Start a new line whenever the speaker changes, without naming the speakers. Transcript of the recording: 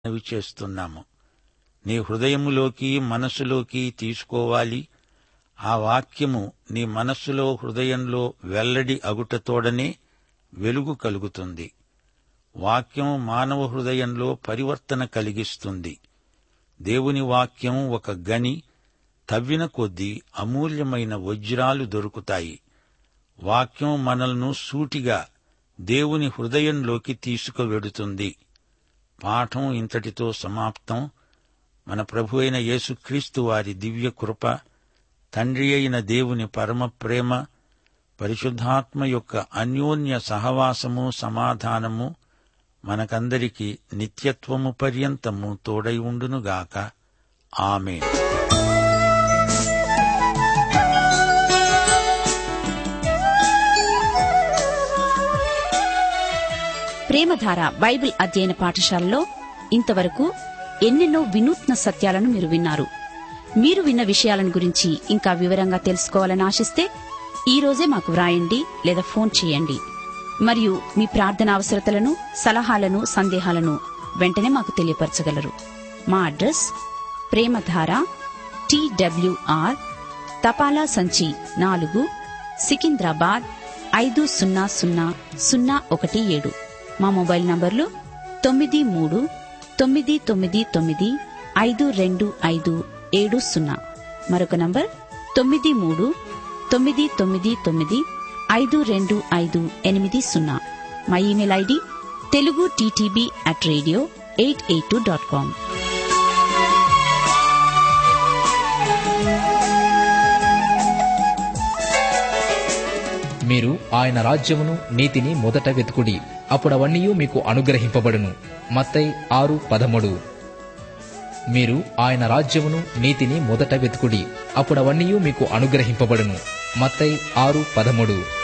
మనవి చేస్తున్నాము నీ హృదయములోకి మనస్సులోకి తీసుకోవాలి ఆ వాక్యము నీ మనస్సులో హృదయంలో వెల్లడి అగుటతోడనే వెలుగు కలుగుతుంది వాక్యం మానవ హృదయంలో పరివర్తన కలిగిస్తుంది దేవుని వాక్యం ఒక గని తవ్విన కొద్దీ అమూల్యమైన వజ్రాలు దొరుకుతాయి వాక్యం మనల్ని సూటిగా దేవుని హృదయంలోకి తీసుకువెడుతుంది పాఠం ఇంతటితో సమాప్తం మన ప్రభు అయిన యేసుక్రీస్తు వారి దివ్య కృప తండ్రి అయిన దేవుని పరమ ప్రేమ పరిశుద్ధాత్మ యొక్క అన్యోన్య సహవాసము సమాధానము మనకందరికి నిత్యత్వము పర్యంతము తోడై ఉండునుగాక ఆమె
ప్రేమధార బైబిల్ అధ్యయన పాఠశాలలో ఇంతవరకు ఎన్నెన్నో వినూత్న సత్యాలను మీరు విన్నారు మీరు విన్న విషయాలను గురించి ఇంకా వివరంగా తెలుసుకోవాలని ఆశిస్తే ఈ రోజే మాకు వ్రాయండి లేదా ఫోన్ చేయండి మరియు మీ ప్రార్థన అవసరతలను సలహాలను సందేహాలను వెంటనే మాకు తెలియపరచగలరు మా అడ్రస్ ప్రేమధార టీడబ్ల్యూఆర్ తపాలా సంచి నాలుగు సికింద్రాబాద్ ఐదు సున్నా సున్నా సున్నా ఒకటి ఏడు మా మొబైల్ నంబర్లు తొమ్మిది మూడు తొమ్మిది తొమ్మిది తొమ్మిది ఐదు రెండు ఐదు ఏడు సున్నా మరొక నంబర్ తొమ్మిది మూడు తొమ్మిది తొమ్మిది తొమ్మిది ఐదు రెండు ఐదు ఎనిమిది సున్నా మా email ID Telugu TTB at radio eight eight two dot com
మీరు ఆయన రాజ్యమును నీతిని మొదట వెతుకుడి అప్పుడవన్నీ మీకు అనుగ్రహింపబడును మత్తై ఆరు పదమూడు మీరు ఆయన రాజ్యమును నీతిని మొదట వెతుకుడి అప్పుడవన్నీ మీకు అనుగ్రహింపబడును మత్తై ఆరు పదమూడు